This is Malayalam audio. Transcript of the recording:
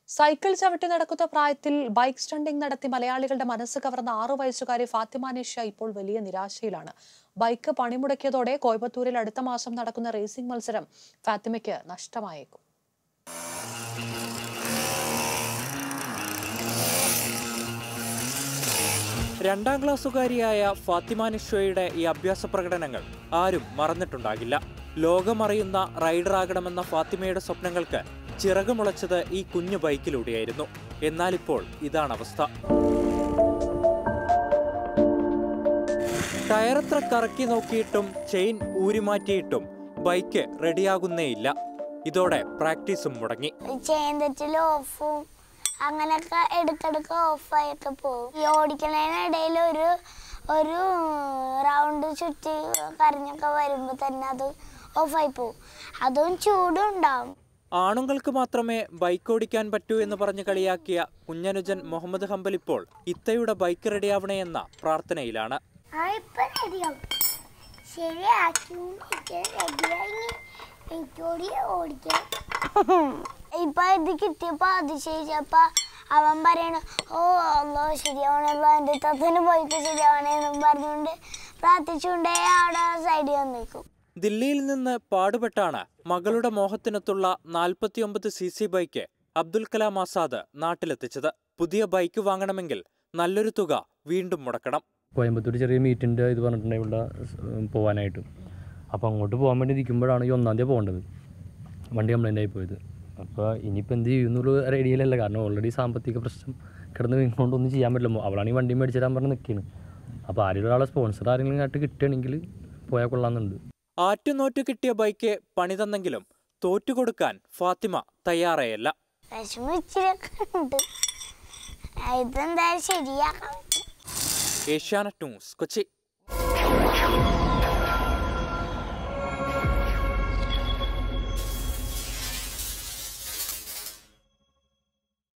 സൈക്കിൾ ചവിട്ടി നടക്കുന്ന പ്രായത്തിൽ ബൈക്ക് സ്റ്റണ്ടിംഗ് നടത്തി മലയാളികളുടെ മനസ്സ് കവർന്ന ആറു വയസ്സുകാരി ഫാത്തിമ നിഷ ഇപ്പോൾ വലിയ നിരാശയിലാണ് ബൈക്ക് പണിമുടക്കിയതോടെ കോയമ്പത്തൂരിൽ അടുത്ത മാസം നടക്കുന്ന റേസിംഗ് മത്സരം ഫാത്തിമയ്ക്ക് നഷ്ടമായേക്കും രണ്ടാം ക്ലാസ്സുകാരിയായ ഫാത്തിമ നിഷോയുടെ ഈ അഭ്യാസ പ്രകടനങ്ങൾ ആരും മറന്നിട്ടുണ്ടാകില്ല ലോകമറിയുന്ന റൈഡറാകണമെന്ന ഫാത്തിമയുടെ സ്വപ്നങ്ങൾക്ക് ചിറകുമുളച്ചത് ഈ കുഞ്ഞു ബൈക്കിലൂടെയായിരുന്നു എന്നാൽ ഇപ്പോൾ ഇതാണ് അവസ്ഥ ടയറത്ര കറക്കി നോക്കിയിട്ടും ചെയിൻ ഊരിമാറ്റിയിട്ടും ബൈക്ക് റെഡിയാകുന്നേയില്ല ഇതോടെ പ്രാക്ടീസും മുടങ്ങി ചെയിൻ തെറ്റിൽ ഓഫും അങ്ങനെയൊക്കെ ഇടയ്ക്കിടയ്ക്ക് ഓഫായൊക്കെ പോകും ഈ ഓടിക്കണതിനിടയിൽ ഒരു ഒരു റൗണ്ട് ചുറ്റി കരഞ്ഞൊക്കെ വരുമ്പോൾ തന്നെ അത് ഓഫായി പോകും അതും ചൂടും ഉണ്ടാവും ആണുങ്ങൾക്ക് മാത്രമേ ബൈക്ക് ഓടിക്കാൻ പറ്റൂ എന്ന് പറഞ്ഞ് കളിയാക്കിയ കുഞ്ഞനുജൻ മുഹമ്മദ് ഹംബൽ ഇപ്പോൾ ഇത്തയുടെ ബൈക്ക് റെഡിയാവണേ എന്ന പ്രാർത്ഥനയിലാണ് ആ ഇപ്പൊ റെഡിയാവും ശരിയാക്കി റെഡിയായി എനിക്കോടി ഓടിക്കാം ഇപ്പൊ ഇത് കിട്ടിയപ്പോ അതിശയിച്ചപ്പോ അവൻ പറയണ ഓ അല്ലോ ശരിയാവണല്ലോ എൻ്റെ തത്തന് ബൈക്ക് ശരിയാവണേന്നും പറഞ്ഞുകൊണ്ട് പ്രാർത്ഥിച്ചുകൊണ്ടേ അവിടെ സൈഡിൽ വന്നേക്കും ദില്ലിയിൽ നിന്ന് പാടുപെട്ടാണ് മകളുടെ മോഹത്തിനൊത്തുള്ള നാൽപ്പത്തിയൊമ്പത് C C bike Abdul Kalam Azad നാട്ടിലെത്തിച്ചത് പുതിയ ബൈക്ക് വാങ്ങണമെങ്കിൽ നല്ലൊരു തുക വീണ്ടും മുടക്കണം കോയമ്പത്തൂർ ചെറിയ മീറ്റിൻ്റെ ഇത് പറഞ്ഞിട്ടുണ്ടെങ്കിൽ ഇവിടെ സ് പോകാനായിട്ട് അപ്പോൾ അങ്ങോട്ട് പോകാൻ വേണ്ടി നിൽക്കുമ്പോഴാണ് ഈ ഒന്നാം തീയതി പോകേണ്ടത് വണ്ടി കംപ്ലൈൻ്റ് ആയി പോയത് അപ്പോൾ ഇനിയിപ്പോൾ എന്ത് ചെയ്യുന്നുള്ള റെഡിയിലല്ല കാരണം ഓൾറെഡി സാമ്പത്തിക പ്രശ്നം കിടന്ന് കൊണ്ടൊന്നും ചെയ്യാൻ പറ്റില്ല അവളാണ് ഈ വണ്ടി മേടിച്ചു തരാൻ പറഞ്ഞ് നിൽക്കുകയാണ് അപ്പോൾ ആരെങ്കിലും ഒരാളെ സ്പോൺസർ ആരെങ്കിലും ആയിട്ട് കിട്ടുകയാണെങ്കിൽ പോയാൽ കൊള്ളാമെന്നുണ്ട് ആറ്റുനോറ്റു കിട്ടിയ ബൈക്ക് പണി തന്നെങ്കിലും തോറ്റുകൊടുക്കാൻ ഫാത്തിമ തയ്യാറേയല്ല വിഷമം ഇച്ചിരിയൊക്കെ ഉണ്ട് ഇതെന്തായാലും ശരിയാക്കാം ഏഷ്യാനെറ്റ് ന്യൂസ് കൊച്ചി